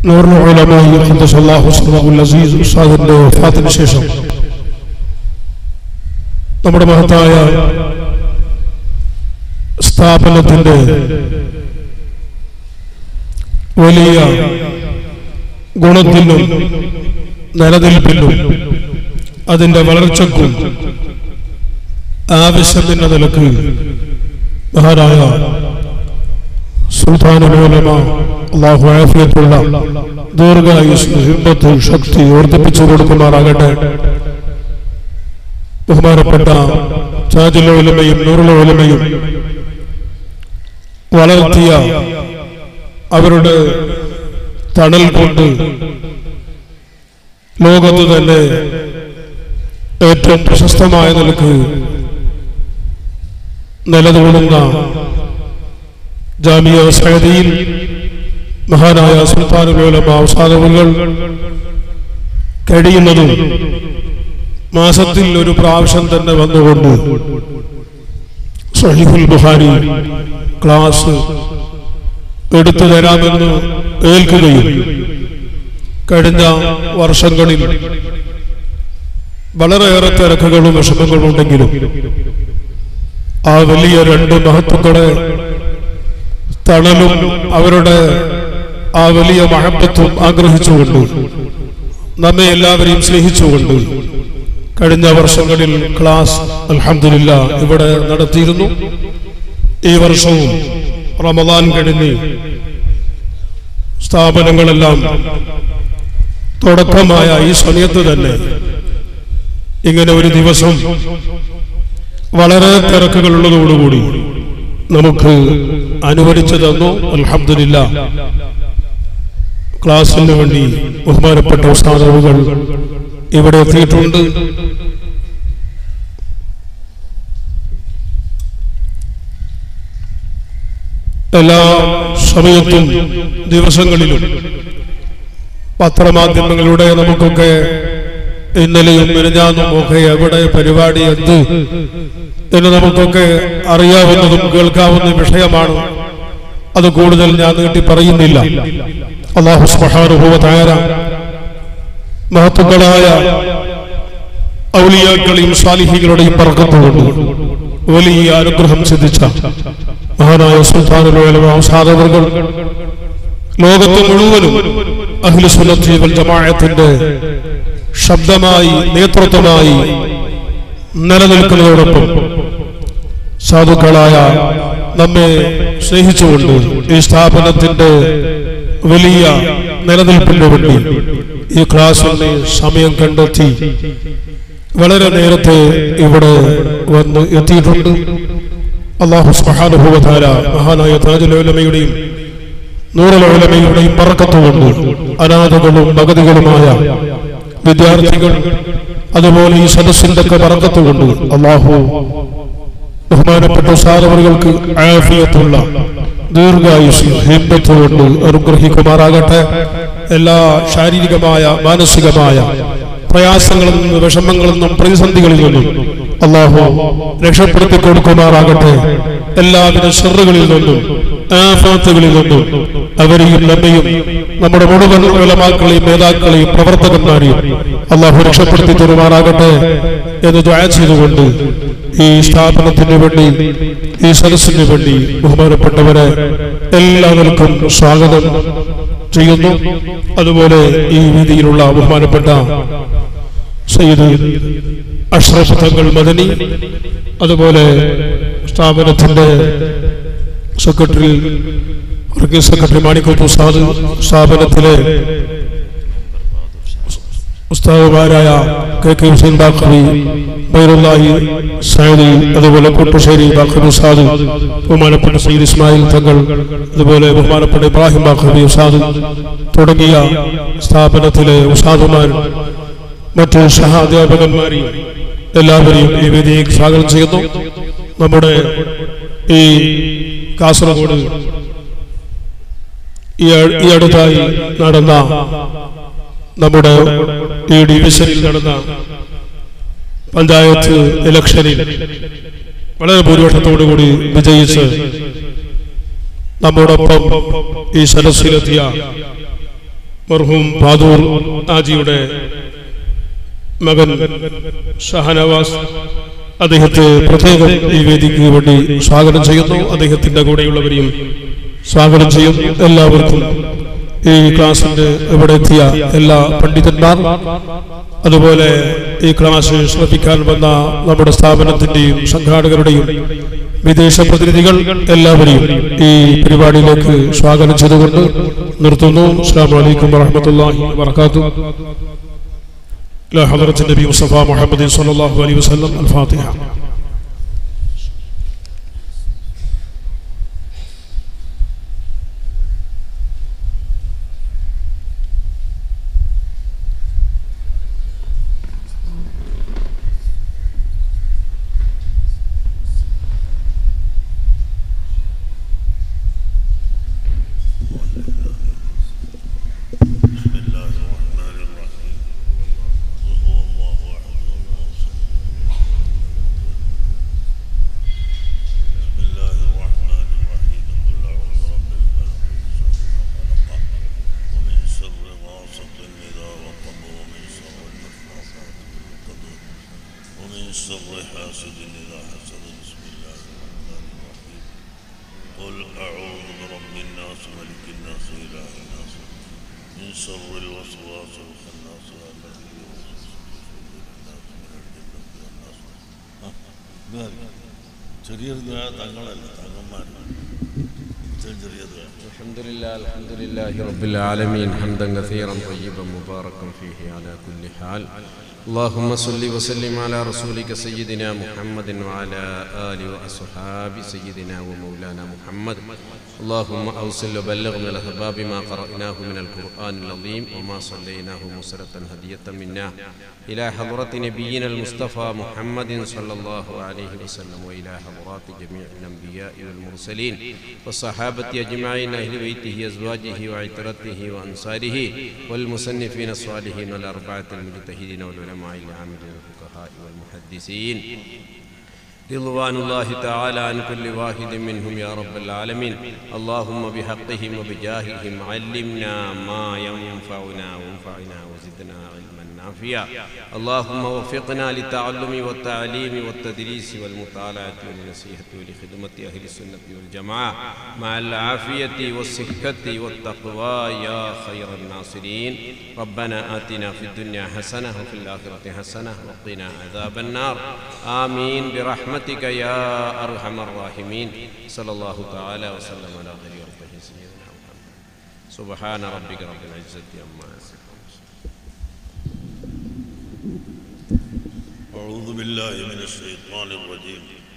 നൂറിന് ഉലമായി ഖദ്ദസല്ലാഹു സല്ലല്ലാഹുൽ അസീസ് ഉസ്താദിന്റെ വഫാത്തിന് ശേഷം നമ്മുടെ മഹത്തായ സ്ഥാപനത്തിന്റെ വലിയ ഗുണത്തിനും നിലനിൽപ്പിനും അതിന്റെ വളർച്ചയ്ക്കും ആവശ്യമെന്ന നിലക്ക് മഹാനായ സുൽത്താനുലമ അള്ളാഹു ആഫിയത്തുള്ള ദീർഘായുസ് ഹിമ്മത്ത് ശക്തി വർദ്ധിപ്പിച്ചു കൊടുക്കുമാറാകട്ടെ ബഹുമാനപ്പെട്ട ചാജുലോലമയും നൂറുലോലമയും വളർത്തിയ അവരുടെ തണൽ കൊണ്ട് ലോകത്ത് തന്നെ ഏറ്റവും പ്രശസ്തമായ നിലക്ക് നിലകൊള്ളുന്ന ജാമിയ സഹദിയിൽ മഹാനായ സുൽത്താനുലോലമ അവസാനവുകൾ കഴിയുന്നതും മാസത്തിൽ ഒരു പ്രാവശ്യം തന്നെ വന്നുകൊണ്ട് സഹിഫുൽ ബുഹാരി ക്ലാസ് എടുത്തു തരാമെന്ന് ഏൽക്കുകയും കഴിഞ്ഞ വർഷങ്ങളിൽ വളരെയേറെ തിരക്കുകളും വിഷമങ്ങളും ഉണ്ടെങ്കിലും ആ വലിയ രണ്ട് മഹത്വങ്ങളെ തണലും അവരുടെ ആ വലിയ മഹത്വത്വം ആഗ്രഹിച്ചുകൊണ്ട് നമ്മെ എല്ലാവരെയും സ്നേഹിച്ചുകൊണ്ട് കഴിഞ്ഞ വർഷങ്ങളിൽ ക്ലാസ് അൽഹംദുലില്ല ഇവിടെ നടത്തിയിരുന്നു ഈ വർഷവും റമദാൻ കഴിഞ്ഞ് സ്ഥാപനങ്ങളെല്ലാം തുടക്കമായ ഈ സമയത്ത് തന്നെ ഇങ്ങനെ ഒരു ദിവസം വളരെ തിരക്കുകളുള്ളതോടുകൂടി നമുക്ക് അനുവദിച്ചു തന്നു അൽഹംദുലില്ല ക്ലാസ്സിന് വേണ്ടി ബഹുമാനപ്പെട്ട ഉസ്താദവുകൾ ഇവിടെ എത്തിയിട്ടുണ്ട് എല്ലാ സമയത്തും ദിവസങ്ങളിലും പത്രമാധ്യമങ്ങളിലൂടെ നമുക്കൊക്കെ ഇന്നലെയും മിനിഞ്ഞാന്നും ഒക്കെ എവിടെ പരിപാടി എന്ത് എന്ന് നമുക്കൊക്കെ അറിയാവുന്നതും കേൾക്കാവുന്ന വിഷയമാണ് അത് കൂടുതൽ ഞാൻ നീട്ടി പറയുന്നില്ല അള്ളാഹു സുബ്ഹാനഹു തആല മഹത്തുക്കളായ ഔലിയാക്കളെയും സാലിഹികളുടെയും പറക്കത്തുകൊണ്ട് വലിയ അനുഗ്രഹം സിദ്ധിച്ച മഹാനായ സുൽത്താനുലോലമാസാദവർകൾ ലോകത്ത് മുഴുവനും അഖിലുസുന്നത്തി വൽ ജമാഅത്തിന്റെ ശബ്ദമായി നേതൃത്വമായി നിലനിൽക്കുന്നതോടൊപ്പം സാധുക്കളായ നമ്മെ സ്നേഹിച്ചുകൊണ്ട് ഈ സ്ഥാപനത്തിന്റെ വലിയ നിലനിൽപ്പിന് വേണ്ടി ഈ ക്ലാസ്സിന് സമയം കണ്ടെത്തി വളരെ നേരത്തെ ഇവിടെ വന്ന് എത്തിയിട്ടുണ്ട് അള്ളാഹു സുബ്ഹാനഹുവതആല മഹാനായ താജുലോലമയുടെയും നൂറലോലമയുടെയും പറക്കത്തുകൊണ്ട് അനാഥകളും ഭഗതികളുമായ വിദ്യാർത്ഥികൾ അതുപോലെ ഈ സദസ്സിന്റെ ഒക്കെ പറക്കത്തുകൊണ്ട് അള്ളാഹു ബഹുമാനപ്പെട്ട സാധവറുകൾക്ക് ആഫിയത്തുള്ള ദീർഘായുസ് ഹിമ്പത്ത് കൊണ്ട് അനുഗ്രഹിക്കുമാറാകട്ടെ എല്ലാ ശാരീരികമായ മാനസികമായ പ്രയാസങ്ങളിൽ നിന്നും വിഷമങ്ങളിൽ നിന്നും പ്രതിസന്ധികളിൽ നിന്നും അള്ളാഹു രക്ഷപ്പെടുത്തി കൊടുക്കുമാറാകട്ടെ എല്ലാവിധ ഷെറുകളിൽ നിന്നും ആഫാത്തുകളിൽ നിന്നും അവരെയും നമ്മയും നമ്മുടെ മുഴുവൻ ഉലമാക്കളെയും നേതാക്കളെയും പ്രവർത്തകന്മാരെയും അള്ളാഹു രക്ഷപ്പെടുത്തി തരുമാറാകട്ടെ എന്ന് ദ്വായ ചെയ്തുകൊണ്ട് ഈ സ്ഥാപനത്തിന് വേണ്ടി ഈ സദസ്സിന് വേണ്ടി ബഹുമാനപ്പെട്ടവരെ എല്ലാവർക്കും സ്വാഗതം ചെയ്യുന്നു അതുപോലെ ഈ രീതിയിലുള്ള ബഹുമാനപ്പെട്ട സയ്യിദ് അഷ്റഫ് തങ്ങൾ മദനി അതുപോലെ സ്ഥാപനത്തിന്റെ സെക്രട്ടറി വർഗീസ് സെക്രട്ടറി മാണിക്കോത്ത് ഉസ്താദ് സ്ഥാപനത്തിലെ ഉസ്താദുമാരായ കെ കെ ഹുസൈൻ ബാഖവി ബൈറുല്ലാഹി സൈദി അതുപോലെ കുട്ടുശ്ശേരി ബാഖവി ഉസ്താദ് ബഹുമാനപ്പെട്ട സയ്യിദ് ഇസ്മായിൽ തങ്ങൾ അതുപോലെ ബഹുമാനപ്പെട്ട ഇബ്രാഹിം ബാഖവി ഉസ്താദ് തുടങ്ങിയ സ്ഥാപനത്തിലെ ഉസ്താദുമാർ മറ്റ് സഹാധ്യാപകന്മാരെയും എല്ലാവരെയും ഈ വേദിയെ സ്വാഗതം ചെയ്യുന്നു നമ്മുടെ ഈ കാസർഗോഡ് ഈ അ- ഈ അടുത്തായി നടന്ന നമ്മുടെ ഈ ഡിവിഷനിൽ നടന്ന പഞ്ചായത്ത് ഇലക്ഷനിൽ വളരെ ഭൂരിപക്ഷത്തോടുകൂടി വിജയിച്ച് നമ്മോടൊപ്പം ഈ സദസ്സിലെത്തിയ മർഹൂം പാതൂർ ആജിയുടെ മകൻ ഷഹനവാസ് അദ്ദേഹത്തെ പ്രത്യേകം ഈ വേദിക്ക് വേണ്ടി സ്വാഗതം ചെയ്യുന്നു അദ്ദേഹത്തിന്റെ കൂടെയുള്ളവരെയും സ്വാഗതം ചെയ്യും എല്ലാവർക്കും ഈ ക്ലാസിന്റെ ഇവിടെ എത്തിയ എല്ലാ പണ്ഡിതന്മാർ അതുപോലെ ഈ ക്ലാസ് ശ്രദ്ധിക്കാൻ വന്ന നമ്മുടെ സ്ഥാപനത്തിന്റെയും സംഘാടകരുടെയും വിദേശ പ്രതിനിധികൾ എല്ലാവരെയും ഈ പരിപാടിയിലേക്ക് സ്വാഗതം ചെയ്തുകൊണ്ട് നിർത്തുന്നു അസ്സാം വലൈക്കും വറഹമത്തല്ലാഹി വബർക്കാത്തു إلى حضرة النبي مصطفى محمد صلى الله عليه وسلم الفاتحة بسم الله الرحمن الرحيم وهو الله احد الله الصمد بسم الله الرحمن الرحيم قل اعوذ برب الفلق من شر ما خلق ومن شر غاسق اذا وقب ومن شر النفاثات في العقد ومن شر حاسد اذا حسد بسم الله الرحمن الرحيم قل اعوذ برب الناس ملك الناس اله الناس من شر الوسواس الخناس الذي يوسوس في صدور الناس من الجنة والناس ചെറിയൊരു ദുആ തങ്ങളല്ല തങ്ങന്മാരാണ് ഏറ്റവും ചെറിയ ദുആ الحمد لله الحمد لله رب العالمين حمدا كثيرا طيبا مباركا فيه على كل حال اللهم صل وسلم على رسولك سيدنا محمد وعلى آله وأصحاب سيدنا ومولانا محمد اللهم أوصل وبلغ من الأحباب ما قرأناه من القرآن العظيم وما صليناه مسرة هدية منا إلى حضرة نبينا المصطفى محمد صلى الله عليه وسلم وإلى حضرات جميع الأنبياء والمرسلين والصحابة أجمعين أهل بيته أزواجه وعترته وأنصاره والمصنفين الصالحين والأربعة المجتهدين والعلماء العاملين والفقهاء والمحدثين رضوان الله تعالى عن كل واحد منهم يا رب العالمين اللهم بحقهم وبجاههم علمنا ما ينفعنا وانفعنا وزدنا علما نافعا اللهم وفقنا للتعلم والتعليم والتدريس والمطالعة والنصيحة ولخدمة أهل السنة والجماعة مع العافية والصحة والتقوى يا خير الناصرين ربنا آتنا في الدنيا حسنة وفي الآخرة حسنة وقنا عذاب النار آمين برحمتك يا أرحم الراحمين صلى الله تعالى وسلم على خير خلقه سيدنا محمد سبحان ربك رب العزة عما يصفون أعوذ بالله من الشيطان الرجيم